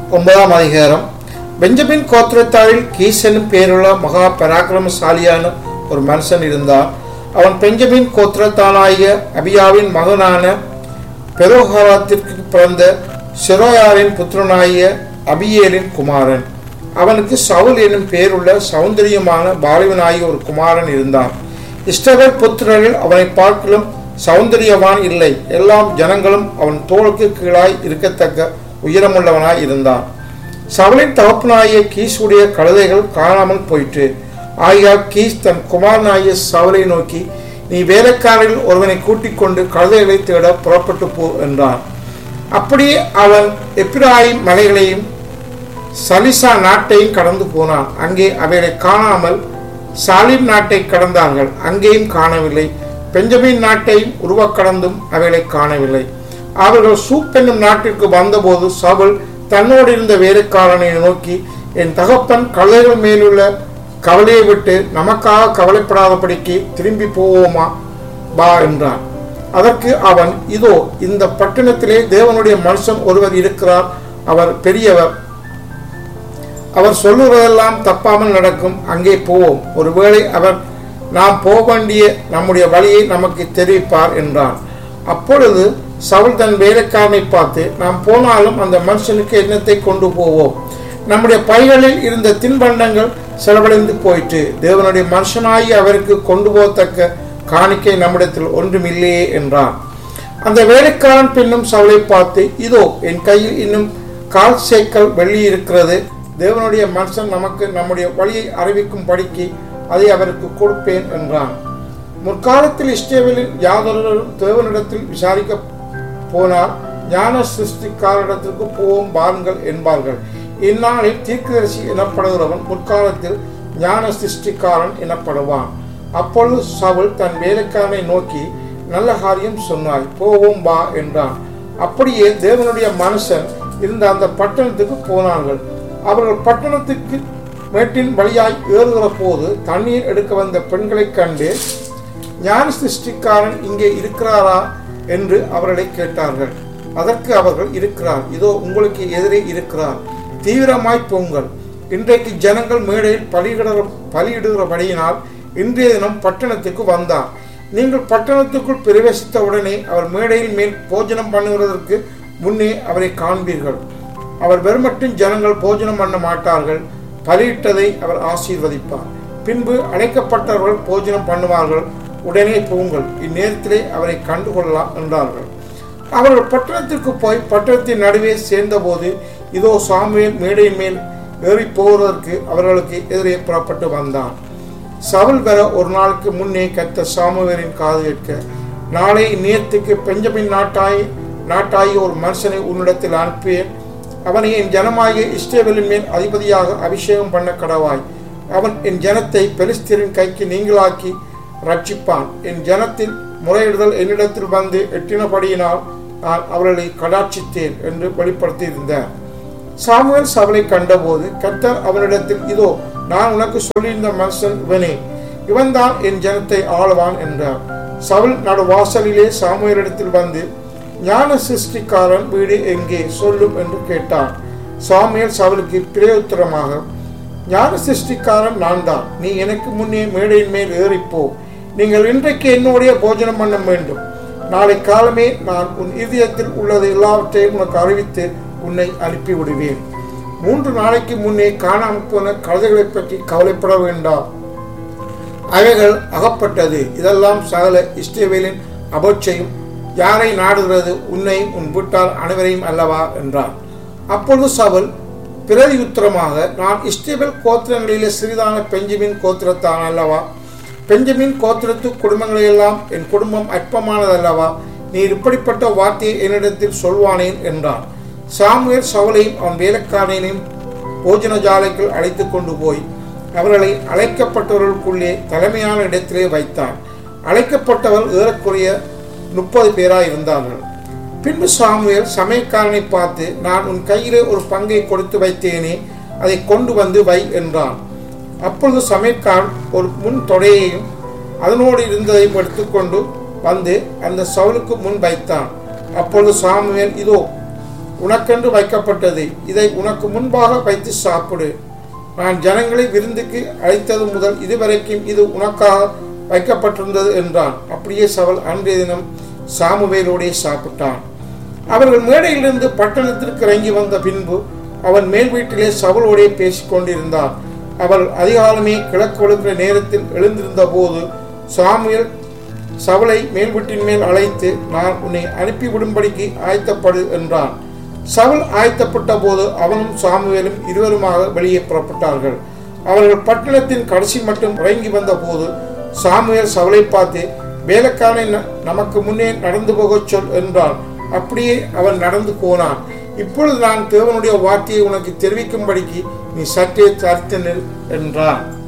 ஒன்பதாம் அதிகாரம் Benjamin கோத்திரத்தாரில் keys என்னும் பேருள்ள மகா பராக்கிரமசாலியான ஒரு மனுஷன் இருந்தான் அவன் பெஞ்சமின் கோத்திரத்தானாகிய அபியாவின் மகனான பெரோஹராத்திற்கு பிறந்த செரோயாரின் புத்திரனாகிய அபியேலின் குமாரன் அவனுக்கு சவுல் என்னும் பேருள்ள சௌந்தரியமான பாலிவனாகிய ஒரு குமாரன் இருந்தான் இஸ்ரவேல் புத்திரரில் அவனை பார்க்கலும் சௌந்தரியவான் இல்லை எல்லாம் ஜனங்களும் அவன் தோளுக்கு கீழாய் இருக்கத்தக்க உயரமுள்ளவனாய் இருந்தான் சவுலின் தகப்பனாகிய கீசுடைய கழுதைகள் காணாமல் போயிற்று ஆகையால் கீஸ் தன் குமாரனாகிய சவுலை நோக்கி நீ வேலைக்காரில் ஒருவனை கூட்டிக் கொண்டு கழுதைகளை தேட புறப்பட்டு போ என்றான் அப்படியே அவன் எப்பிராயிம் மலைகளையும் சலிசா நாட்டையும் கடந்து போனான் அங்கே அவைகளை காணாமல் சாலிம் நாட்டை கடந்தார்கள் அங்கேயும் காணவில்லை பெஞ்சமின் நாட்டையும் உருவக் கடந்தும் அவைகளை காணவில்லை அவர்கள் சூப் என்னும் நாட்டிற்கு வந்தபோது சவுல் தன்னோடு இருந்த வேலைக்காரனை நோக்கி என் தகப்பன் கழுதைகள் மேலுள்ள கவலையை விட்டு நமக்காக கவலைப்படாதபடிக்கு திரும்பி போவோமா பா என்றான் அதற்கு அவன் இதோ இந்த பட்டணத்திலே தேவனுடைய மனுஷன் ஒருவர் இருக்கிறார் அவர் பெரியவர் அவர் சொல்லுவதெல்லாம் தப்பாமல் நடக்கும் அங்கே போவோம் ஒருவேளை அவர் நாம் போக வேண்டிய நம்முடைய வழியை நமக்கு தெரிவிப்பார் என்றான் அப்பொழுது சவுல் தன் வேலைக்காரனை பார்த்து நாம் போனாலும் அந்த மனுஷனுக்கு எண்ணத்தை கொண்டு போவோம் நம்முடைய பைகளில் இருந்த தின்பண்டங்கள் செலவழிந்து போயிற்று தேவனுடைய மனுஷனாகி அவருக்கு கொண்டு போகத்தக்க காணிக்கை நம்மிடத்தில் ஒன்றுமில்லையே என்றான் அந்த வேலைக்காரன் பின்னும் சவுளை பார்த்து இதோ என் கையில் இன்னும் கால் சேக்கல் வெள்ளி இருக்கிறது தேவனுடைய மனுஷன் நமக்கு நம்முடைய வழியை அறிவிக்கும் படிக்கு அதை அவருக்கு கொடுப்பேன் என்றான் முற்காலத்தில் இஸ்ரேவேலில் யாதொருவரும் தேவனிடத்தில் விசாரிக்க போனால் ஞான சிருஷ்டிக்காரிடத்திற்கு போவோம் பாருங்கள் என்பார்கள் இந்நாளில் தீர்க்கதரிசி எனப்படுகிறவன் முற்காலத்தில் ஞான சிருஷ்டிக்காரன் எனப்படுவான் அப்பொழுது சவுல் தன் வேலைக்காரனை நோக்கி நல்ல காரியம் சொன்னாய் போவோம் பா என்றான் அப்படியே தேவனுடைய மனுஷன் இருந்த அந்த பட்டணத்துக்கு போனார்கள் அவர்கள் பட்டணத்துக்கு மேட்டின் வழியாய் ஏறுகிற போது தண்ணீர் எடுக்க வந்த பெண்களைக் கண்டு ஞான சிருஷ்டிக்காரன் இங்கே இருக்கிறாரா என்று அவர்களை கேட்டார்கள் அதற்கு அவர்கள் இருக்கிறார் இதோ உங்களுக்கு எதிரே இருக்கிறார் தீவிரமாய் போங்கள் இன்றைக்கு ஜனங்கள் மேடையில் பலியிடுற பலியிடுகிறபடியினால் இன்றைய தினம் பட்டணத்துக்கு வந்தார் நீங்கள் பட்டணத்துக்குள் பிரவேசித்த உடனே அவர் மேடையில் மேல் போஜனம் பண்ணுகிறதற்கு முன்னே அவரை காண்பீர்கள் அவர் வெறுமட்டும் ஜனங்கள் போஜனம் பண்ண மாட்டார்கள் பலியிட்டதை அவர் ஆசீர்வதிப்பார் பின்பு அழைக்கப்பட்டவர்கள் போஜனம் பண்ணுவார்கள் உடனே போங்கள் இந்நேரத்திலே அவரை கண்டுகொள்ளலாம் என்றார்கள் அவர்கள் பட்டணத்திற்கு போய் பட்டணத்தின் நடுவே சேர்ந்தபோது இதோ சாமுவேல் மேடையின் மேல் ஏறி போவதற்கு அவர்களுக்கு எதிரே புறப்பட்டு வந்தான் சவுல் வர ஒரு நாளுக்கு முன்னே கத்த சாமுவேலின் காது கேட்க நாளை நேரத்துக்கு பெஞ்சமின் நாட்டாய் நாட்டாகி ஒரு மனுஷனை உன்னிடத்தில் அனுப்பியேன் அவனை என் ஜனமாகிய இஸ்ரேவேலின் மேல் அதிபதியாக அபிஷேகம் பண்ண கடவாய் அவன் என் ஜனத்தை பெலிஸ்தீரின் கைக்கு நீங்களாக்கி ரட்சிப்பான் என் ஜனத்தின் முறையிடுதல் என்னிடத்தில் வந்து எட்டினபடியினால் நான் அவர்களை கடாட்சித்தேன் என்று வெளிப்படுத்தியிருந்தார் சாமுவேல் சவலை கண்டபோது கத்தர் அவனிடத்தில் இதோ நான் உனக்கு சொல்லியிருந்த மனுஷன் இவனே இவன்தான் என் ஜனத்தை ஆளுவான் என்றார் சவுல் நடுவாசலிலே சாமுவேலிடத்தில் வந்து ஞான சிருஷ்டிக்காரன் வீடு எங்கே சொல்லும் என்று கேட்டான் சாமுவேல் சவுலுக்கு பிரயோத்தரமாக ஞான சிருஷ்டிக்காரன் நான் தான் நீ எனக்கு முன்னே மேடையின் மேல் ஏறிப்போ நீங்கள் இன்றைக்கு என்னுடைய போஜனம் பண்ண வேண்டும் நாளை காலமே நான் உன் இதயத்தில் உள்ளது எல்லாவற்றையும் உனக்கு அறிவித்து உன்னை அனுப்பி விடுவேன் மூன்று நாளைக்கு முன்னே காணாமல் போன கழுதைகளை பற்றி கவலைப்பட வேண்டாம் அவைகள் அகப்பட்டது இதெல்லாம் சகல இஸ்ரேவேலின் அபோட்சையும் யாரை நாடுகிறது உன்னையும் உன் வீட்டார் அனைவரையும் அல்லவா என்றார் அப்பொழுது சவுல் பிரதி உத்தரமாக நான் இஸ்ரேவேல் கோத்திரங்களிலே சிறிதான பெஞ்சமின் கோத்திரத்தான் அல்லவா பெஞ்சமின் கோத்திரத்து குடும்பங்களையெல்லாம் என் குடும்பம் அற்பமானதல்லவா நீர் இப்படிப்பட்ட வார்த்தையை என்னிடத்தில் சொல்வானேன் என்றான் சாமுவேல் சவுலையும் அவன் வேலைக்காரனையும் போஜன ஜாலைக்குள் அழைத்து கொண்டு போய் அவர்களை அழைக்கப்பட்டவர்களுக்குள்ளே தலைமையான இடத்திலே வைத்தான் அழைக்கப்பட்டவர் ஏறக்குறைய முப்பது பேராய் இருந்தார்கள் பின்பு சாமுவேல் சமயக்காரனை பார்த்து நான் உன் கையிலே ஒரு பங்கை கொடுத்து வைத்தேனே அதை கொண்டு வந்து வை என்றான் அப்பொழுது சமயக்காரன் ஒரு முன் தொடையையும் அதனோடு இருந்ததையும் எடுத்துக்கொண்டு வந்து அந்த சவுலுக்கு முன் வைத்தான் அப்பொழுது சாமுவேல் இதோ உனக்கென்று வைக்கப்பட்டது இதை உனக்கு முன்பாக வைத்து சாப்பிடு நான் ஜனங்களை விருந்துக்கு அழைத்தது முதல் இதுவரைக்கும் இது உனக்காக வைக்கப்பட்டிருந்தது என்றான் அப்படியே சவல் அன்றைய தினம் சாமுவேலோடே சாப்பிட்டான் அவர்கள் மேடையிலிருந்து பட்டணத்திற்கு இறங்கி வந்த பின்பு அவன் மேல் வீட்டிலே சவலோடே பேசிக் கொண்டிருந்தான் அவள் அதிகாலமே கிழக்கு ஒழுக்கிற நேரத்தில் எழுந்திருந்த போது சாமுவேல் சவலை மேல் வீட்டின் மேல் அழைத்து நான் உன்னை அனுப்பிவிடும்படிக்கு ஆயத்தப்படு என்றான் சவுல் ஆயத்தப்பட்ட போது அவனும் சாமுவேலும் இருவருமாக வெளியே புறப்பட்டார்கள் அவர்கள் பட்டணத்தின் கடைசி மட்டும் இறங்கி வந்த போது சாமுவேல் சவலை பார்த்து வேலைக்காரனை ந- நமக்கு முன்னே நடந்து போகச் சொல் என்றான் அப்படியே அவன் நடந்து போனான் இப்பொழுது நான் தேவனுடைய வார்த்தையை உனக்கு தெரிவிக்கும்படிக்கு நீ சற்றே தரித்து நில் என்றான்